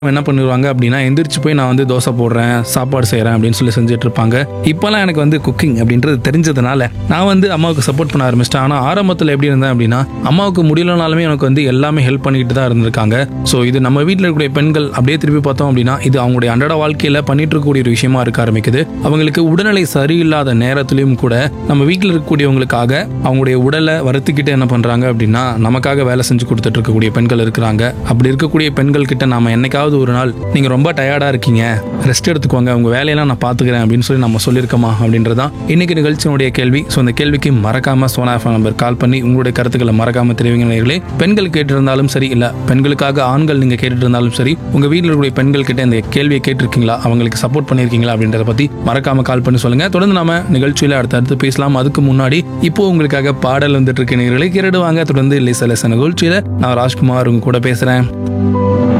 என்ன பண்ணிடுவாங்க அப்படின்னா எந்திரிச்சு போய் நான் வந்து தோசை போடுறேன் சாப்பாடு செய்கிறேன் அப்படின்னு சொல்லி செஞ்சுட்டு இருப்பாங்க இப்போல்லாம் எனக்கு வந்து குக்கிங் அப்படின்றது தெரிஞ்சதுனால நான் வந்து அம்மாவுக்கு சப்போர்ட் பண்ண ஆரம்பிச்சிட்டேன் ஆனால் ஆரம்பத்தில் எப்படி இருந்தேன் அப்படின்னா அம்மாவுக்கு முடியலனாலுமே எனக்கு வந்து எல்லாமே ஹெல்ப் பண்ணிட்டு தான் இருந்திருக்காங்க ஸோ இது நம்ம வீட்டில் இருக்கக்கூடிய பெண்கள் அப்படியே திருப்பி பார்த்தோம் அப்படின்னா இது அவங்களுடைய அன்றாட வாழ்க்கையில் பண்ணிட்டு இருக்கக்கூடிய ஒரு விஷயமா இருக்க ஆரம்பிக்குது அவங்களுக்கு உடல்நிலை சரியில்லாத நேரத்திலையும் கூட நம்ம வீட்டில் இருக்கக்கூடியவங்களுக்காக அவங்களுடைய உடலை வருத்திக்கிட்டு என்ன பண்ணுறாங்க அப்படின்னா நமக்காக வேலை செஞ்சு கொடுத்துட்டு இருக்கக்கூடிய பெண்கள் இருக்கிறாங்க அப்படி இருக்கக்கூடிய பெண்கள் கிட்ட நாம என்னைக்காவது ஒரு நாள் நீங்க ரொம்ப டயர்டா இருக்கீங்க ரெஸ்ட் எடுத்துக்கோங்க உங்க வேலையெல்லாம் நான் பாத்துக்கிறேன் அப்படின்னு சொல்லி நம்ம சொல்லியிருக்கோமா அப்படின்றதான் இன்னைக்கு நிகழ்ச்சியினுடைய கேள்வி ஸோ அந்த கேள்விக்கு மறக்காம சோனா எஃப்எம் நம்பர் கால் பண்ணி உங்களுடைய கருத்துக்களை மறக்காம தெரிவிங்க நேயர்களே பெண்கள் கேட்டிருந்தாலும் சரி இல்ல பெண்களுக்காக ஆண்கள் நீங்க கேட்டுட்டு இருந்தாலும் சரி உங்க வீட்டில் இருக்கக்கூடிய பெண்கள் கிட்ட இந்த கேள்வியை கேட்டிருக்கீங்களா அவங்களுக்கு சப்போர்ட் பண்ணியிருக்கீங்களா அப்படின்றத பத்தி மறக்காம கால் பண்ணி சொல்லுங்க தொடர்ந்து நாம நிகழ்ச்சியில அடுத்தடுத்து பேசலாம் அதுக்கு முன்னாடி இப்போ உங்களுக்காக பாடல் வந்துட்டு இருக்க நேயர்களே கேட்டுடுவாங்க தொடர்ந்து லேச லேச நிகழ்ச்சியில நான் ராஜ்குமார் உங்க கூட பேசுறேன்